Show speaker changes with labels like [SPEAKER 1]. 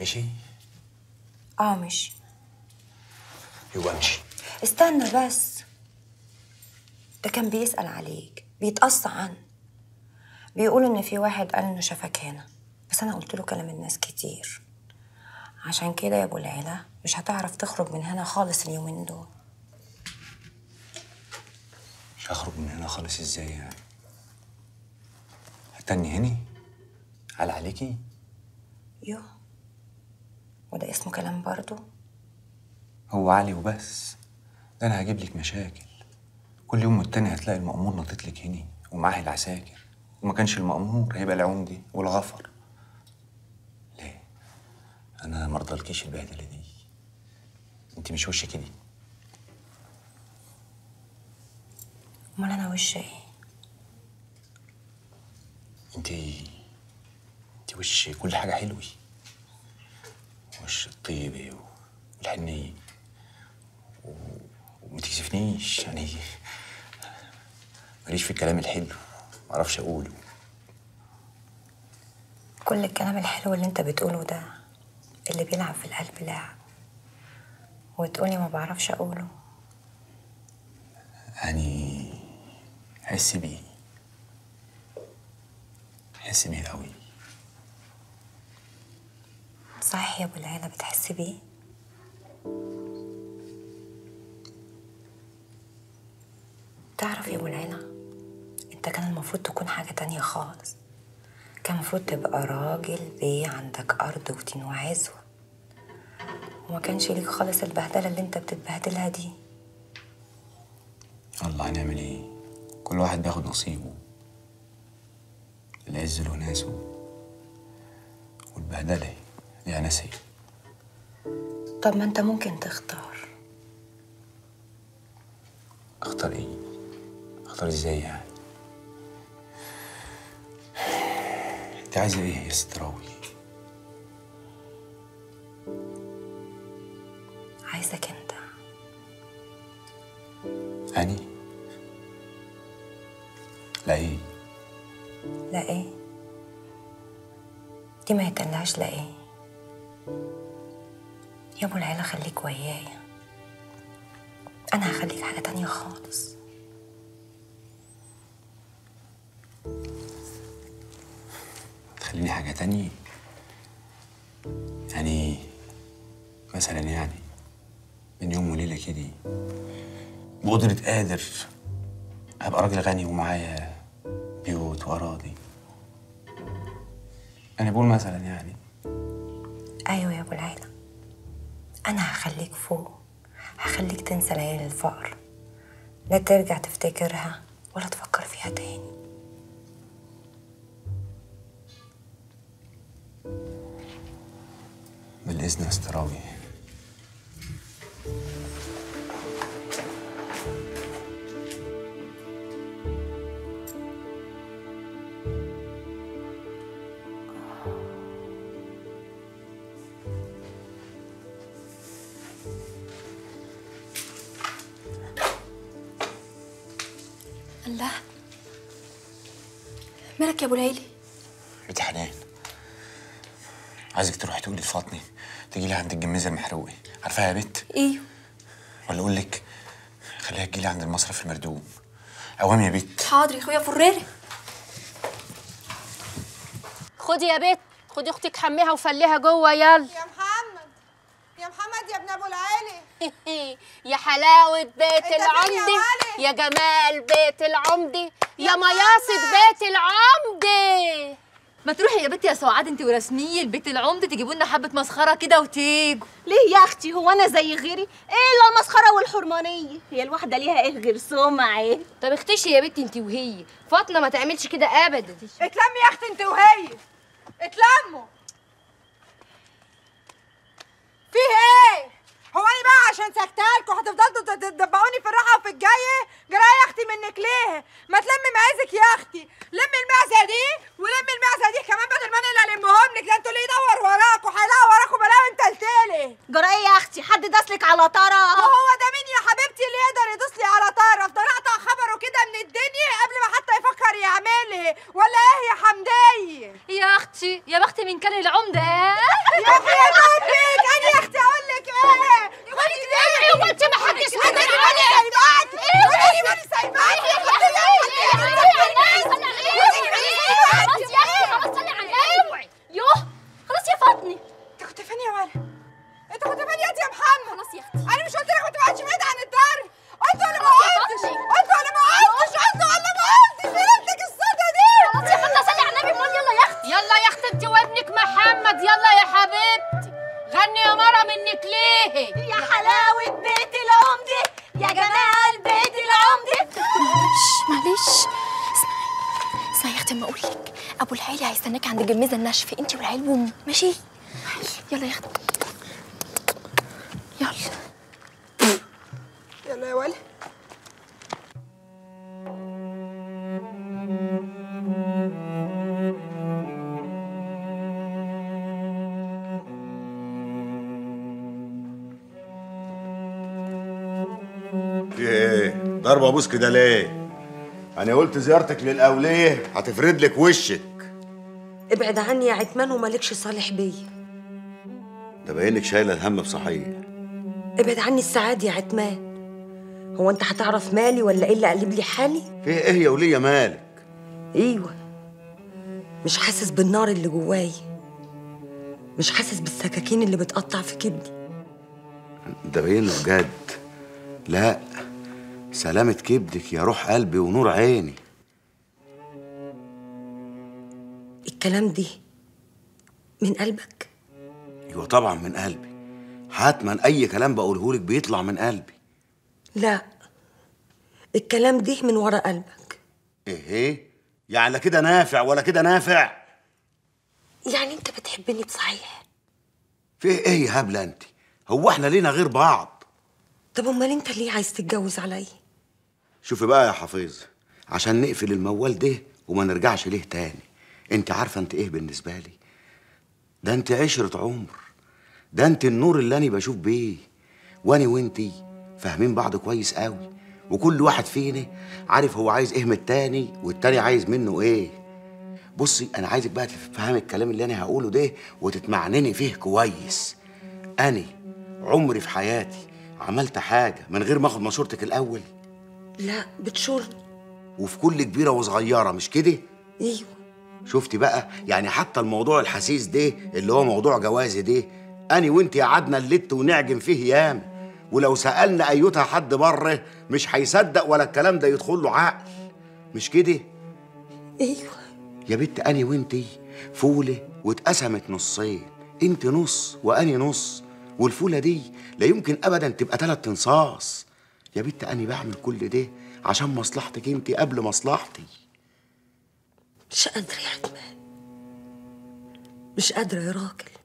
[SPEAKER 1] ماشي
[SPEAKER 2] اه مش
[SPEAKER 1] يبقى امشي
[SPEAKER 2] استنى بس ده كان بيسأل عليك بيتقص عنه بيقول ان في واحد قال انه شافك هنا بس انا قلت له كلام الناس كتير عشان كده يا ابو العلا مش هتعرف تخرج من هنا خالص اليومين دول
[SPEAKER 1] مش هخرج من هنا خالص ازاي يعني هتني هني على عليكي
[SPEAKER 2] يو وده اسمه كلام برضو
[SPEAKER 1] هو علي وبس ده انا هجيب لك مشاكل كل يوم والتاني هتلاقي المأمور نطيت لك هني ومعاه العساكر وما كانش المأمور هيبقى العمدي والغفر ليه انا مرضالكيش البهدله دي انت مش وشك كده
[SPEAKER 2] امال انا وش ايه
[SPEAKER 1] انت انت وش كل حاجه حلوه وش الطيبه والحنيه و... وما تكسفنيش يعني ماليش في الكلام الحلو معرفش اقوله
[SPEAKER 2] كل الكلام الحلو اللي انت بتقوله ده اللي بيلعب في القلب لاعب وتقولي ما بعرفش اقوله
[SPEAKER 1] يعني حس بيه حس بيه قوي
[SPEAKER 2] صحيح يا ابو العيلة بتحس بيه تعرف يا ابو العيلة انت كان المفروض تكون حاجة تانية خالص كان المفروض تبقى راجل بيه عندك ارض وتين وعزوة وما كانش ليك خالص البهدلة اللي انت بتتبهدلها دي
[SPEAKER 1] الله هنعمل ايه كل واحد بياخد نصيبه العز له ناسه والبهدله ليها ناسها
[SPEAKER 2] طب ما انت ممكن تختار
[SPEAKER 1] اختار ايه اختار ازاي يعني انت عايزه ايه يا ستراوي
[SPEAKER 2] عايزك انت
[SPEAKER 1] اني لا ايه
[SPEAKER 2] لا ايه دي ما يتقلهاش لا ايه يا ابو العيلة خليك ويايا انا هخليك حاجة تانية خالص
[SPEAKER 1] تخليني حاجة تانية يعني مثلا يعني من يوم وليلة كده بقدرة قادر أبقى راجل غني ومعايا بيوت وأراضي أنا بقول مثلا يعني
[SPEAKER 2] ايوه يا ابو العيلة انا هخليك فوق هخليك تنسى ليالي الفقر لا ترجع تفتكرها ولا تفكر فيها تاني
[SPEAKER 1] بالإذن يا ستراوي
[SPEAKER 3] الله مالك يا ابو ليلي
[SPEAKER 1] بنت حنان عايزك تروحي تقولي لفاطمة تجي لي عند الجميزة المحروقة عارفاها يا بت
[SPEAKER 3] ايوه
[SPEAKER 1] ولا أقول لك خليها تجي لي عند المصرف المردوم أوام يا بت
[SPEAKER 3] حاضر يا اخويا فريري
[SPEAKER 4] خدي يا بت خدي اختك حميها وفليها جوه يلا
[SPEAKER 5] يا محمد يا محمد يا ابن ابو العالي
[SPEAKER 4] يا حلاوة بيت
[SPEAKER 5] أنت فين يا
[SPEAKER 4] العمدة
[SPEAKER 5] علي؟
[SPEAKER 4] يا جمال بيت العمدة يا مياصة بيت العمدة
[SPEAKER 6] ما تروحي يا بنتي يا سعاد انت ورسميه البيت العمده تجيبوا لنا حبه مسخره كده وتيجوا
[SPEAKER 7] ليه يا اختي هو انا زي غيري ايه الا المسخره والحرمانيه هي الواحده ليها ايه غير سمعه
[SPEAKER 8] طب اختشي يا بنتي انت وهي فاطمه ما تعملش كده ابدا
[SPEAKER 5] اتلمي يا اختي انت وهي اتلموا فيه ايه هو انا بقى عشان سكتالكوا هتفضلوا تدبقوني في الراحه وفي الجايه جرايه يا اختي منك ليه ما تلمي معازك يا اختي لمي المعزه دي ولمي المعزه دي كمان بدل ما انا اللي المهم لك ده انتوا اللي يدور وراكوا هيلاقوا وراكوا بلاوي انت قلتلي
[SPEAKER 7] جرى ايه يا اختي حد داسلك على طرف
[SPEAKER 5] وهو ده مين يا حبيبتي اللي يقدر يدوس لي على طرف ده انا اقطع خبره كده من الدنيا قبل ما حتى يفكر يعملها ولا ايه يا حمديه
[SPEAKER 6] يا اختي يا بختي من كان العمده
[SPEAKER 5] وحياة امك انا يا اختي اقول لك ايه خدي ايه
[SPEAKER 4] هو انت ما حدش
[SPEAKER 5] انا
[SPEAKER 4] قادر
[SPEAKER 5] اللي
[SPEAKER 4] عليك
[SPEAKER 5] سايباك انا اللي ماني سايباك
[SPEAKER 3] خلاص يا اختي خلاص صلي على اوعي يوه خلاص يا فاطمه
[SPEAKER 5] انت كنت فين يا ولا انت كنت فين يا يا محمد
[SPEAKER 3] خلاص يا اختي
[SPEAKER 5] انا مش قلت لك ما تبعدش بعيد عن الدار قلت ولا ما
[SPEAKER 3] خلاص يا
[SPEAKER 5] قلتش
[SPEAKER 3] فاطمة.
[SPEAKER 5] قلت ولا ما قلتش قلت ولا ما قلتش فهمتك الصدى دي
[SPEAKER 3] خلاص يا فاطمه صلي على النبي امال يلا يا اختي
[SPEAKER 4] يلا يا اختي انت وابنك محمد يلا يا حبيبتي غني يا مرة منك ليه
[SPEAKER 7] يا حلاوة بيت العمدة يا جمال بيت العمدة
[SPEAKER 3] معلش اسمعي اسمعي يا اختي اما اقول لك ابو العيلي هيستناك عند الجميزه الناشفه انت والعيل وامه ماشي يلا يا اختي يلا
[SPEAKER 5] يلا يا ولا
[SPEAKER 9] في ايه؟ ضربة ابوس كده ليه؟ انا قلت زيارتك للاولية هتفرد لك وشك
[SPEAKER 2] ابعد عني يا عتمان ومالكش صالح بيا
[SPEAKER 9] ده باينك شايلة الهم بصحيح
[SPEAKER 2] ابعد عني السعادة يا عتمان هو انت هتعرف مالي ولا ايه اللي قلب لي حالي
[SPEAKER 9] في ايه يا ولية مالك؟
[SPEAKER 2] ايوه مش حاسس بالنار اللي جواي مش حاسس بالسكاكين اللي بتقطع في كبدي
[SPEAKER 9] ده باين بجد لا سلامة كبدك يا روح قلبي ونور عيني
[SPEAKER 2] الكلام دي من قلبك
[SPEAKER 9] ايوه طبعا من قلبي حتما اي كلام بقوله لك بيطلع من قلبي
[SPEAKER 2] لا الكلام دي من ورا قلبك
[SPEAKER 9] ايه ايه يعني لا كده نافع ولا كده نافع
[SPEAKER 2] يعني انت بتحبني بصحيح
[SPEAKER 9] في ايه يا هبله انت هو احنا لينا غير بعض
[SPEAKER 2] طب امال انت ليه عايز تتجوز عليا
[SPEAKER 9] شوفي بقى يا حفيظ عشان نقفل الموال ده وما نرجعش ليه تاني انت عارفه انت ايه بالنسبه لي ده انت عشرة عمر ده انت النور اللي انا بشوف بيه واني وانتي فاهمين بعض كويس قوي وكل واحد فينا عارف هو عايز ايه من التاني والتاني عايز منه ايه بصي انا عايزك بقى تفهمي الكلام اللي انا هقوله ده وتتمعنني فيه كويس انا عمري في حياتي عملت حاجه من غير ما اخد مشورتك الاول
[SPEAKER 2] لا بتشورني
[SPEAKER 9] وفي كل كبيره وصغيره مش كده
[SPEAKER 2] ايوه
[SPEAKER 9] شفتي بقى يعني حتى الموضوع الحسيس ده اللي هو موضوع جوازي ده اني وانت قعدنا اللت ونعجن فيه ياما ولو سالنا ايتها حد بره مش هيصدق ولا الكلام ده يدخل له عقل مش كده
[SPEAKER 2] ايوه
[SPEAKER 9] يا بنت اني وانتي فوله واتقسمت نصين انت نص واني نص والفوله دي لا يمكن ابدا تبقى تلات انصاص يا بنت اني بعمل كل ده عشان مصلحتك انت قبل مصلحتي
[SPEAKER 2] مش قادرة يا عتمان مش قادرة يا راجل